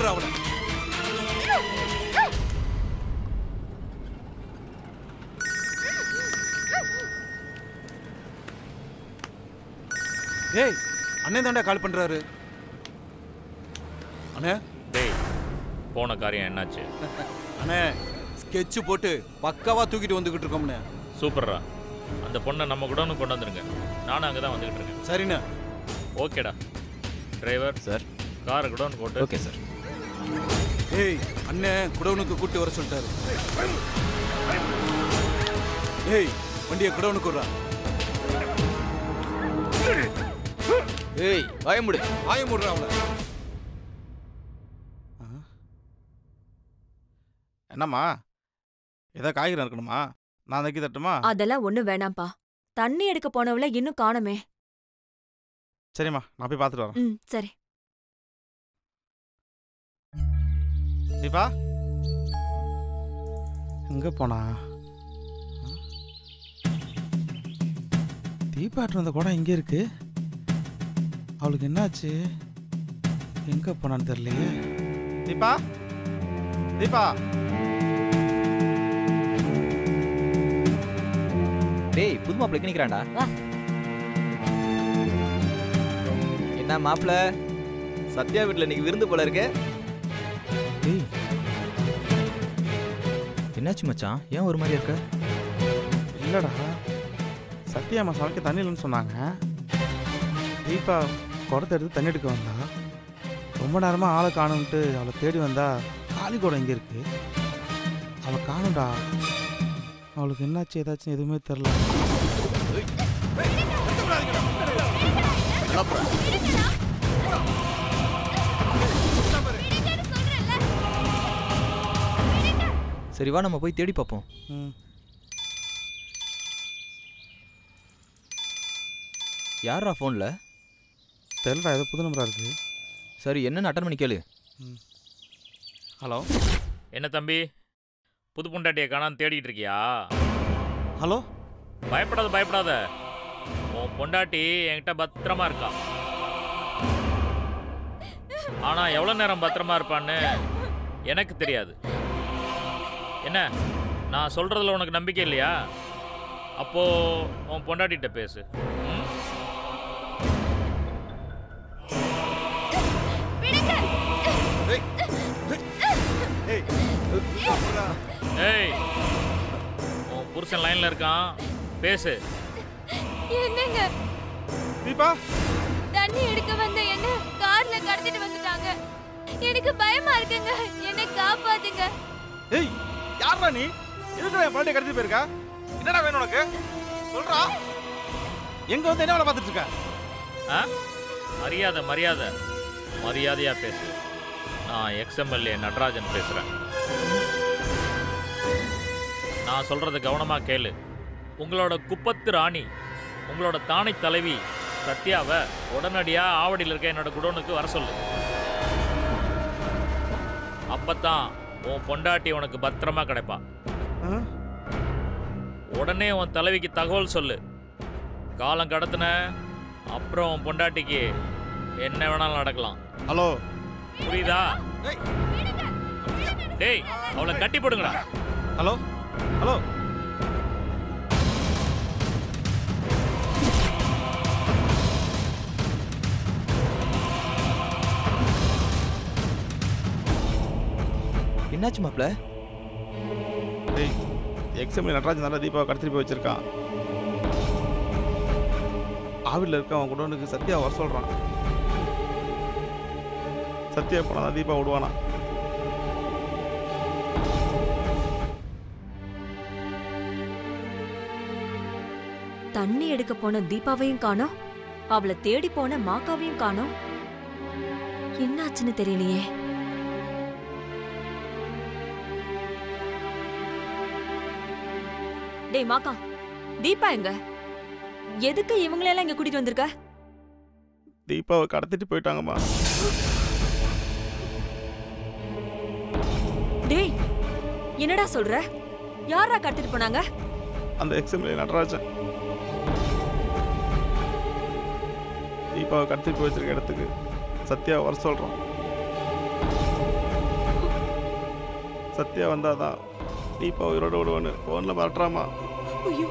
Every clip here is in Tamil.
விடுறா அவளை ஏய் அண்ணன் தாண்டா கால் பண்றாரு அண்ணே டேய் போன காரியம் என்னாச்சு அண்ணே ஸ்கெட்ச் போட்டு பக்காவா தூக்கிட்டு வந்துகிட்டு இருக்கோம்ண்ணே சூப்பர்ரா அந்த பொண்ணை நம்ம குடோனுக்கு கொண்டு வந்துருங்க நானும் அங்கே தான் வந்துகிட்டு இருக்கேன் சரிண்ணே ஓகேடா டிரைவர் சார் காரை குடோனுக்கு ஓட்டு ஓகே சார் ஏய் அண்ணன் குடவுனுக்கு கூட்டி வர சொல்லிட்டாரு ஏய் வண்டியை குடவுனுக்கு விடுறா ஏய் வாய முடி ஆய முடுறா அவளை என்னம்மா ஏதோ காய்கறி இருக்கணுமா நான் தைக்கி தட்டுமா அதெல்லாம் ஒண்ணு வேணாம்ப்பா தண்ணி எடுக்க போனவள இன்னும் காணோமே சரிம்மா நான் போய் பார்த்துட்டு வரேன் ம் சரி தீபா எங்க போனா தீபாட்டு வந்த குடம் இங்கே இருக்கு அவளுக்கு என்னாச்சு எங்க போனான்னு தெரியலையே தீபா தீபா டேய் புது மாப்பிள்ளை நிக்கிறான்டா என்ன மாப்பிள்ள சத்யா வீட்ல இன்னைக்கு விருந்து போல இருக்கு டேய் என்னாச்சு மச்சான் ஏன் ஒரு மாதிரி இருக்க இல்லடா சத்யாம்மா சமைக்க தண்ணி இல்லைன்னு சொன்னாங்க தீபா குடத்தை எடுத்து தண்ணி எடுக்க வந்தா ரொம்ப நேரமாக ஆளை காணும்ட்டு அவளை தேடி வந்தா காலி குடம் இங்கே இருக்கு அவளை காணும்டா அவளுக்கு என்னாச்சு ஏதாச்சும் எதுவுமே தெரில சரி வா நம்ம போய் தேடி பார்ப்போம் ம் யாரா ஃபோன்ல தெரிலடா ஏதோ புது நம்பராக இருக்கு சரி என்னன்னு அட்டன் பண்ணி கேளு ஹலோ என்ன தம்பி புது பொண்டாட்டியை காணான்னு தேடிட்டு இருக்கியா ஹலோ பயப்படாத பயப்படாத உன் பொண்டாட்டி என்கிட்ட பத்திரமா இருக்கா ஆனா எவ்வளவு நேரம் பத்திரமா இருப்பான்னு எனக்கு தெரியாது என்ன நான் சொல்றதுல உனக்கு நம்பிக்கை இல்லையா அப்போ உன் பொண்டாட்டிகிட்ட பேசு ம்? ஏய் விடுறா. ஏய் உன் புருஷன் லைன்ல இருக்கான் பேசு என்னங்க தீபா தண்ணி எடுக்க வந்த என்ன கார்ல கடத்திட்டு வந்துட்டாங்க எனக்கு பயமா இருக்குங்க என்னை காப்பாத்துங்க ஏய் யாரா நீ எதுக்குடா என் பாட்டியை கடத்தி போயிருக்கா என்னடா வேணும் உனக்கு சொல்றா எங்க வந்து என்ன வேலை பார்த்துட்டு இருக்க ஆ மரியாதை மரியாதை மரியாதையா பேசு நான் எக்ஸ்எம்எல்ஏ நடராஜன் பேசுறேன் நான் சொல்றத கவனமா கேளு உங்களோட குப்பத்து ராணி உங்களோட தானை தலைவி சத்யாவை உடனடியா ஆவடியில் இருக்க என்னோட குடோனுக்கு வர சொல்லு அப்பதான் உன் பொண்டாட்டி உனக்கு பத்திரமா கிடைப்பா ஆ? உடனே உன் தலைவிக்கு தகவல் சொல்லு காலம் கடத்தின அப்புறம் உன் பொண்டாட்டிக்கு என்ன வேணாலும் நடக்கலாம் ஹலோ புரியுதா டேய் அவளை கட்டி போடுங்கடா ஹலோ ஹலோ என்னாச்சு மாப்பிள்ள டேய் எக்ஸாம்பிள் நடராஜன் நல்லா தீபாவை கடத்திட்டு போய் வச்சிருக்கான் ஆவில இருக்க அவன் குடோனுக்கு சத்யா வர சொல்றான் சத்யா போனா தான் தீபா விடுவானா தண்ணி எடுக்க போன தீபாவையும் காணோம் அவளை தேடி போன மாக்காவையும் காணோம் என்னாச்சுன்னு தெரியலையே டேய் மாக்கா தீபா எங்க எதுக்கு இவங்களெல்லாம் இங்க கூட்டிட்டு வந்திருக்க தீபாவை கடத்திட்டு போயிட்டாங்கம்மா டேய் என்னடா சொல்ற யாரா கடத்திட்டு போனாங்க அந்த எக்ஸாம்பிள் நடராஜன் தீபாவை கடத்திட்டு போய் வச்சிருக்க இடத்துக்கு சத்யா வர சொல்றான் சத்யா வந்தாதான் தீபா உயிரோட விடுவேன்னு ஃபோனில் மிரட்டுறாமா ஐயோ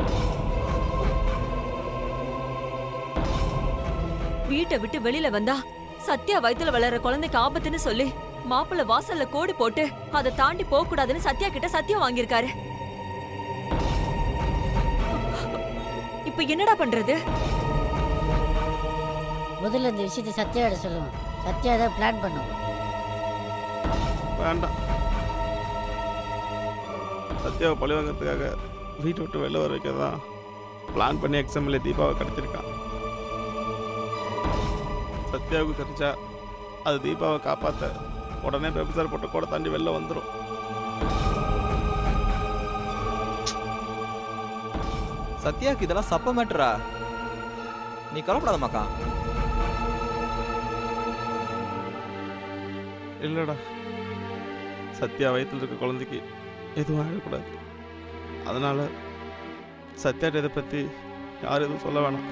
வீட்டை விட்டு வெளியில வந்தா சத்யா வயித்துல வளர்ற குழந்தைக்கு ஆபத்துன்னு சொல்லி மாப்பிள்ளை வாசல்ல கோடு போட்டு அதை தாண்டி போக கூடாதுன்னு சத்யா கிட்ட சத்தியம் வாங்கியிருக்காரு இப்ப என்னடா பண்றது முதல்ல இந்த விஷயத்தை சத்யாவிட சொல்லுவோம் சத்யா ஏதாவது பிளான் பண்ணும் வேண்டாம் சத்யாவை பழி வாங்கிறதுக்காக வீட்டை விட்டு வெளில வர வைக்க தான் பிளான் பண்ணி எக்ஸாம்பிள் தீபாவை கிடச்சிருக்கான் சத்யாவுக்கு தெரிஞ்சா அது தீபாவை காப்பாற்ற உடனே பெப்சார் போட்டு கூட தாண்டி வெளில வந்துடும் சத்யாக்கு இதெல்லாம் சப்ப மேட்டரா நீ கவலைப்படாத மக்கா இல்லைடா சத்யா வயித்துல இருக்க குழந்தைக்கு எதுவும் ஆகிடக்கூடாது அதனால் சத்யாட்ட இதை பற்றி யாரும் எதுவும் சொல்ல வேணாம்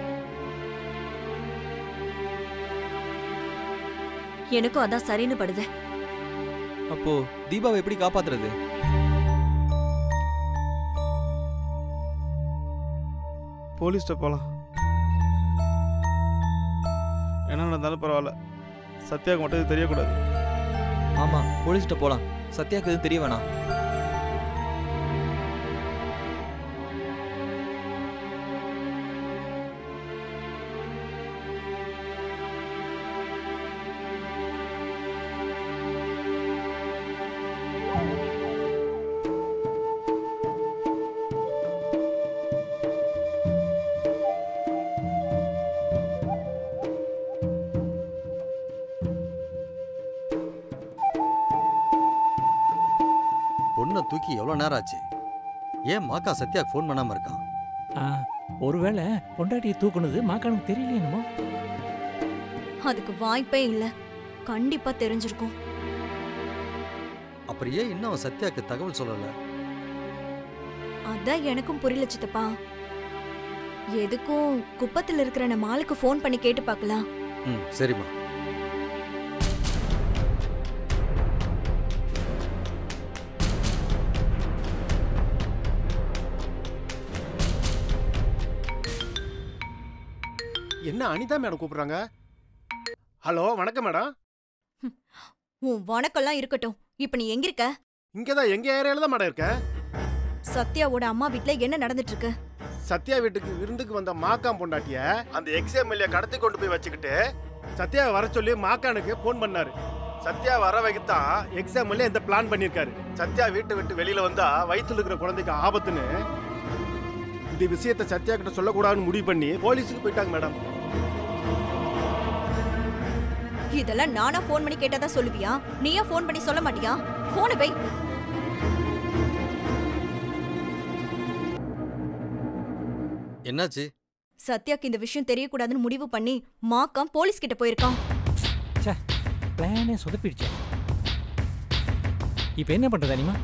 எனக்கும் அதான் சரின்னு படுது அப்போ தீபாவை எப்படி காப்பாத்துறது போலீஸ்கிட்ட போகலாம் என்ன நடந்தாலும் பரவாயில்ல சத்யாவுக்கு மட்டும் இது தெரியக்கூடாது ஆமா போலீஸ்கிட்ட போலாம் சத்யாக்கு எதுவும் தெரிய வேணாம் பொண்ணை தூக்கி எவ்வளோ நேரம் ஆச்சு ஏன் மாக்கா சத்யாக்கு ஃபோன் பண்ணாமல் இருக்கான் ஆ, ஒருவேளை பொண்டாட்டியை தூக்குனது மாக்கானுக்கு தெரியலையேனுமோ அதுக்கு வாய்ப்பே இல்ல கண்டிப்பா தெரிஞ்சிருக்கும் அப்புறம் ஏன் இன்னும் அவன் சத்யாக்கு தகவல் சொல்லலை அதான் எனக்கும் புரியல சித்தப்பா எதுக்கும் குப்பத்துல இருக்கிற நம்ம ஆளுக்கு ஃபோன் பண்ணி கேட்டு பார்க்கலாம் ம் சரிம்மா என்ன அனிதா மேடம் கூப்பிடுறாங்க ஹலோ வணக்கம் மேடம் உன் வணக்கம்லாம் இருக்கட்டும் இப்ப நீ எங்க இருக்க இங்கதான் எங்க ஏரியால தான் மேடம் இருக்க சத்யாவோட அம்மா வீட்ல என்ன நடந்துட்டு இருக்கு சத்யா வீட்டுக்கு விருந்துக்கு வந்த மாக்கான் பொண்டாட்டிய அந்த எக்ஸ்எம்எல்ஏ கடத்தி கொண்டு போய் வச்சுக்கிட்டு சத்யாவை வர சொல்லி மாக்கானுக்கு ஃபோன் பண்ணாரு சத்யா வர வைக்கத்தான் எக்ஸ்எம்எல்ஏ இந்த பிளான் பண்ணியிருக்காரு சத்யா வீட்டை விட்டு வெளியில வந்தா வயித்துல இருக்கிற குழந்தைக்கு ஆபத்துன்னு இந்த விஷயத்தை சத்யா கிட்ட சொல்லக்கூடாதுன்னு முடிவு பண்ணி போலீஸுக்கு போயிட்டாங்க மேடம் இதெல்லாம் நானா ஃபோன் பண்ணி கேட்டதா சொல்லுவியா நீயா ஃபோன் பண்ணி சொல்ல மாட்டியா போனை வை என்னாச்சு சத்யாக்கு இந்த விஷயம் தெரியக்கூடாதுன்னு முடிவு பண்ணி மாக்காம் போலீஸ் கிட்ட போயிருக்கான் ச்சே பிளானே சொதப்பிடுச்சே இப்போ என்ன பண்ணுறது அனிமா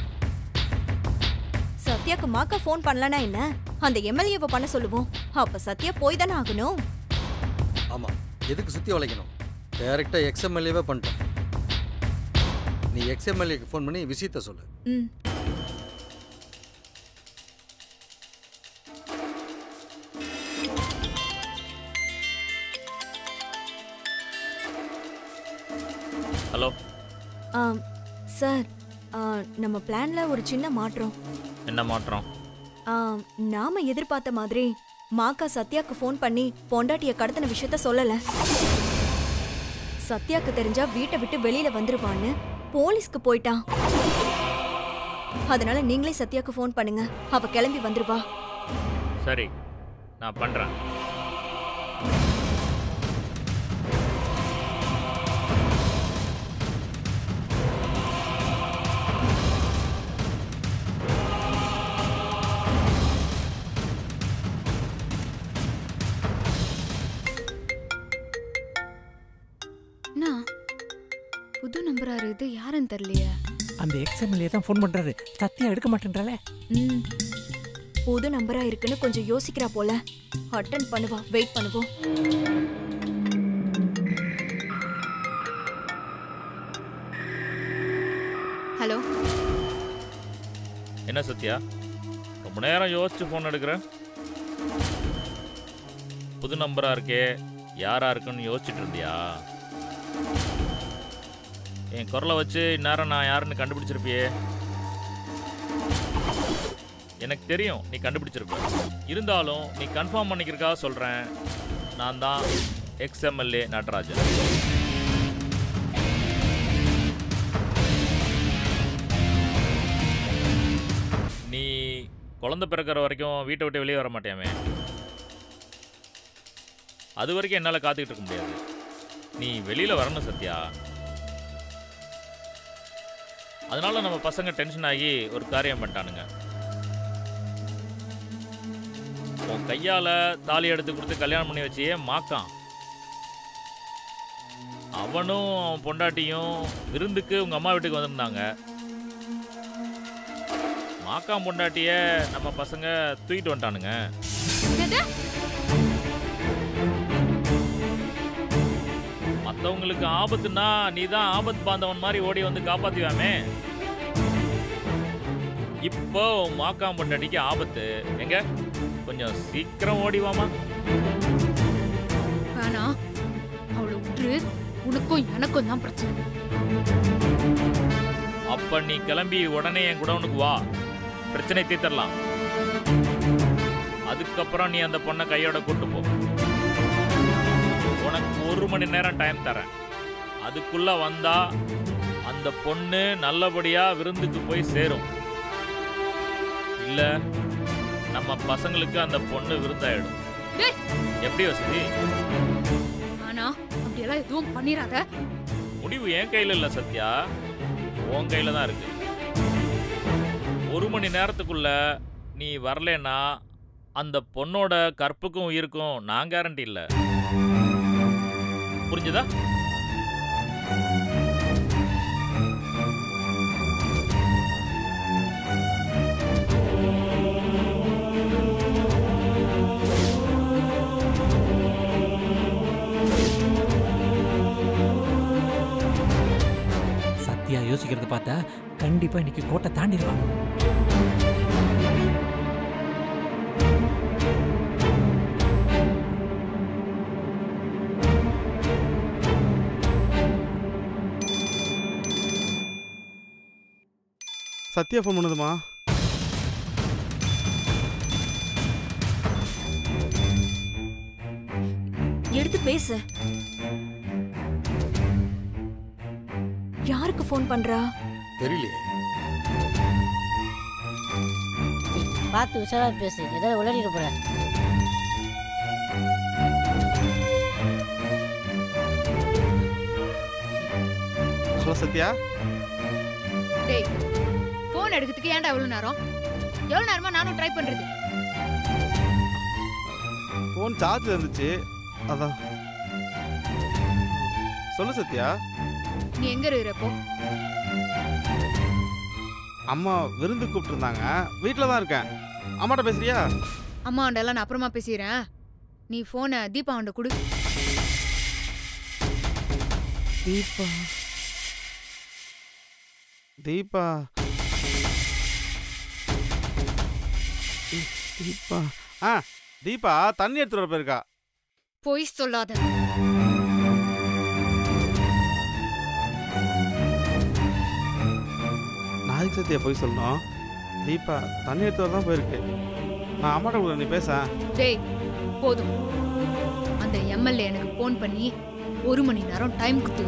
சத்யாக்கு மாக்கா ஃபோன் பண்ணலனா என்ன அந்த எம்எல்ஏவை பண்ண சொல்லுவோம் அப்ப சத்யா போய் தானே ஆகணும் ஆமாம் எதுக்கு சுற்றி வளைக்கணும் டைரெக்டாக எக்ஸ்எம்எல்ஏவே பண்ணிட்டோம் நீ எக்ஸ்எம்எல்ஏக்கு ஃபோன் பண்ணி விஷயத்த சொல்லு ம் ஹலோ ஆம், சார் ஆ, நம்ம பிளான்ல ஒரு சின்ன மாற்றம் என்ன மாற்றம் ஆம், நாம எதிர்பார்த்த மாதிரி மாக்கா சத்யாக்கு ஃபோன் பண்ணி பொண்டாட்டிய கடத்தின விஷயத்த சொல்லல சத்யாக்கு தெரிஞ்சா வீட்டை விட்டு வெளியில வந்துருவான்னு போலீஸ்க்கு போயிட்டான் அதனால நீங்களே சத்யாக்கு ஃபோன் பண்ணுங்க அவ கிளம்பி வந்துருவா சரி நான் பண்ணுறேன் அண்ணா புது நம்பரா இது யாருன்னு தெரியலையே அந்த எக்ஸ்எம்எல்ஏ தான் ஃபோன் பண்ணுறாரு சத்தியா எடுக்க மாட்டேன்றாலே ம் புது நம்பரா இருக்குன்னு கொஞ்சம் யோசிக்கிறா போல அட்டன் பண்ணுவா வெயிட் பண்ணுவோம் ஹலோ என்ன சத்யா ரொம்ப நேரம் யோசிச்சு ஃபோன் எடுக்கிற புது நம்பரா இருக்கே யாரா இருக்குன்னு யோசிச்சுட்டு இருந்தியா என் குரலை வச்சு இந்நேரம் நான் யாருன்னு கண்டுபிடிச்சிருப்பியே எனக்கு தெரியும் நீ கண்டுபிடிச்சிருப்ப இருந்தாலும் நீ கன்ஃபார்ம் பண்ணிக்கிறதுக்காக சொல்கிறேன் நான் தான் எக்ஸ்எம்எல்ஏ நடராஜன் நீ குழந்தை பிறக்கிற வரைக்கும் வீட்டை விட்டு வெளியே வர மாட்டியாமே அது வரைக்கும் என்னால் காத்துக்கிட்டு இருக்க முடியாது நீ வெளியில் வரணும் சத்யா அதனால நம்ம பசங்க டென்ஷன் ஆகி ஒரு காரியம் பண்ணிட்டானுங்க உன் கையால தாலி எடுத்து கொடுத்து கல்யாணம் பண்ணி வச்சியே மாக்கான் அவனும் அவன் பொண்டாட்டியும் விருந்துக்கு உங்க அம்மா வீட்டுக்கு வந்திருந்தாங்க மாக்கான் பொண்டாட்டிய நம்ம பசங்க தூக்கிட்டு வந்துட்டானுங்க என்னது மற்றவங்களுக்கு ஆபத்துனா நீ தான் ஆபத்து பாந்தவன் மாதிரி ஓடி வந்து காப்பாத்துவாமே இப்போ உன் மாக்கான் பொண்டாட்டிக்கு ஆபத்து எங்க கொஞ்சம் சீக்கிரம் ஓடிவாமா வேணாம் அவளை விட்டுரு உனக்கும் எனக்கும் தான் பிரச்சனை அப்ப நீ கிளம்பி உடனே என் குடவுனுக்கு வா பிரச்சனை தீர்த்தரலாம் அதுக்கப்புறம் நீ அந்த பொண்ணை கையோட கூட்டு போ உனக்கு ஒரு மணி நேரம் டைம் தரேன் அதுக்குள்ள வந்தா அந்த பொண்ணு நல்லபடியா விருந்துக்கு போய் சேரும் இல்ல நம்ம பசங்களுக்கு அந்த பொண்ணு விருந்தாயிடும் டேய். எப்படி வசதி ஆனா அப்படியெல்லாம் எதுவும் பண்ணிராத முடிவு என் கையில இல்ல சத்யா உன் கையில தான் இருக்கு ஒரு மணி நேரத்துக்குள்ள நீ வரலன்னா அந்த பொண்ணோட கற்புக்கும் உயிருக்கும் நான் கேரண்டி இல்ல புரிஞ்சுதா சத்யா யோசிக்கிறத பார்த்தா கண்டிப்பா இன்னைக்கு கோட்டை தாண்டிடுவான் சத்யா ஃபோன் பண்ணுதுமா எடுத்து பேசு யாருக்கு ஃபோன் பண்றா தெரியலையே பார்த்து உஷாரா பேசு ஏதாவது உளறிட போற ஹலோ சத்யா டேய் ஃபோன் எடுக்கிறதுக்கு ஏன்டா எவ்வளவு நேரம் எவ்வளவு நேரமா நானும் ட்ரை பண்றது ஃபோன் சார்ஜ் இருந்துச்சு அதான் சொல்லு சத்யா நீ எங்க இருக்கிறப்போ அம்மா விருந்து கூப்பிட்டுருந்தாங்க வீட்டில் தான் இருக்கேன் அம்மாட்ட பேசுறியா அம்மா எல்லாம் நான் அப்புறமா பேசிக்கிறேன் நீ போனை தீபா அவன்ட கொடு தீபா தீபா தி- தீபா ஆ தீபா தண்ணி எடுத்துட்டு வர போயிருக்கா பொய் சொல்லாத நாளைக்கு சத்தியா போய் சொல்லணும் தீபா தண்ணி எடுத்து வர தான் போயிருக்கு நான் அம்மாட்ட கூட நீ பேச டேய் போதும் அந்த எம்எல்ஏ எனக்கு ஃபோன் பண்ணி ஒரு மணி நேரம் டைம் கொடுத்து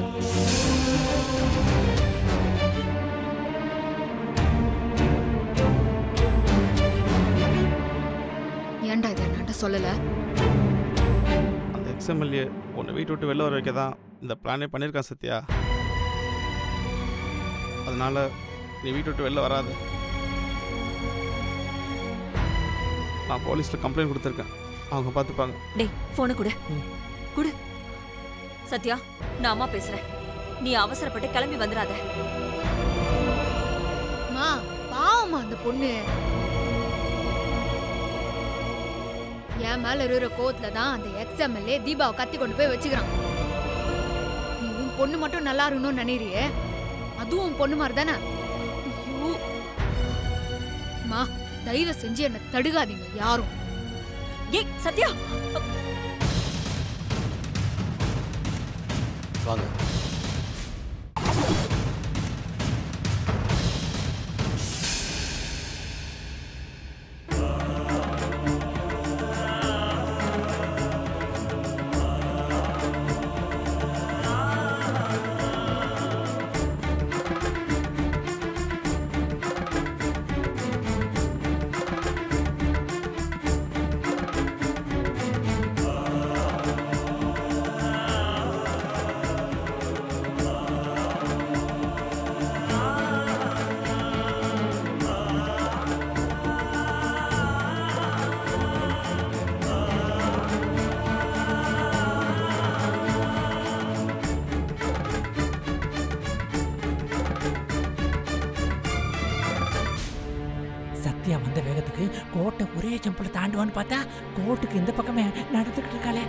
ஏன்டா இதை என்கிட்ட சொல்லல அந்த எக்ஸ்எம்எல்ஏ உன்னை வீட்டு விட்டு வெளில வர வைக்க தான் இந்த பிளானே பண்ணியிருக்கான் சத்யா அதனால நீ வீட்டு விட்டு வெளில வராத நான் போலீஸில் கம்ப்ளைண்ட் கொடுத்துருக்கேன் அவங்க பார்த்துப்பாங்க டேய் போனை கொடு குடு சத்யா நான் அம்மா பேசுறேன் நீ அவசரப்பட்டு கிளம்பி வந்துடாத மா பாவமா அந்த பொண்ணு என் மேல இருக்கிற கோவத்துல தான் அந்த எக்ஸ்எம்எல்ஏ தீபாவை கத்தி கொண்டு போய் வச்சுக்கிறான் நீ உன் பொண்ணு மட்டும் நல்லா இருக்கணும்னு நினைறியே அதுவும் உன் பொண்ணு மாதிரி தானே ஐயோ. தயவு செஞ்சு என்ன தடுகாதீங்க யாரும் ஏய் சத்யா வாங்க சத்யா வந்த வேகத்துக்கு கோட்டை ஒரே ஜம்பில் தாண்டுவான்னு பார்த்தா கோட்டுக்கு இந்த பக்கமே நடந்துக்கிட்டு இருக்காளே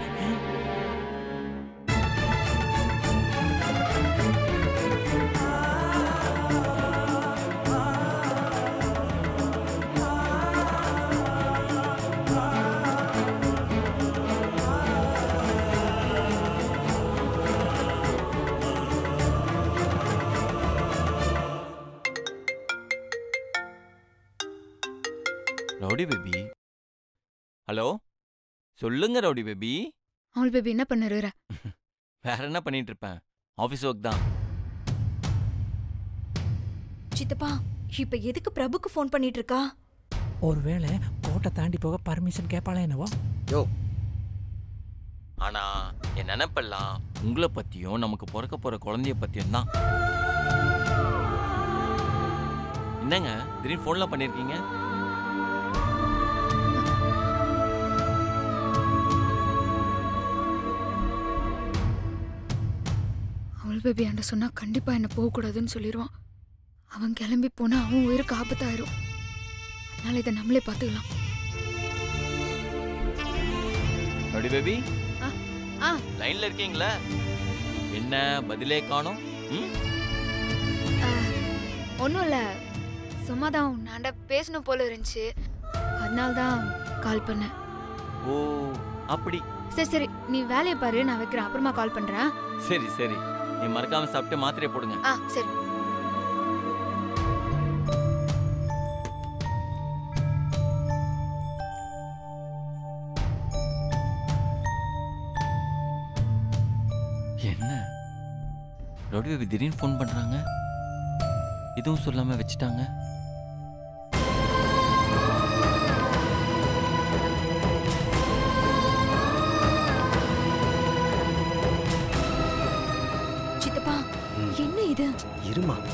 ரவுடி பேபி ஹலோ சொல்லுங்க ரவுடி பேபி அவள் பேபி என்ன பண்ணுற வேற என்ன பண்ணிட்டு இருப்பேன் ஆஃபீஸ் ஒர்க் தான் சித்தப்பா இப்ப எதுக்கு பிரபுக்கு ஃபோன் பண்ணிட்டு இருக்கா ஒருவேளை கோட்டை தாண்டி போக பர்மிஷன் கேட்பாளே என்னவோ யோ ஆனா என் நினைப்பெல்லாம் உங்களை பத்தியும் நமக்கு பிறக்க போற குழந்தைய பத்தியும் தான் என்னங்க திடீர்னு ஃபோன்லாம் பண்ணிருக்கீங்க அவள் பேபி என்கிட்ட சொன்னா கண்டிப்பா என்ன போகக்கூடாதுன்னு சொல்லிடுவான் அவன் கிளம்பி போனா அவன் உயிருக்கு ஆபத்தாயிரும் அதனால இதை நம்மளே பார்த்துக்கலாம் ரவுடி பேபி ஆ லைன்ல இருக்கீங்களா என்ன பதிலே காணோம் ம் ஒன்றும் இல்லை சும்மா தான் உன்னாண்ட பேசணும் போல இருந்துச்சு அதனால தான் கால் பண்ணேன் ஓ அப்படி சரி சரி நீ வேலையை பாரு நான் வைக்கிறேன் அப்புறமா கால் பண்ணுறேன் சரி சரி நீ மறக்காம சாப்பிட்டு மாத்திரையை போடுங்க ஆ சரி என்ன ரவுடி பேபி திடீர்னு ஃபோன் பண்றாங்க இதுவும் சொல்லாம வச்சுட்டாங்க சித்தப்பா ம். என்ன இது இருமா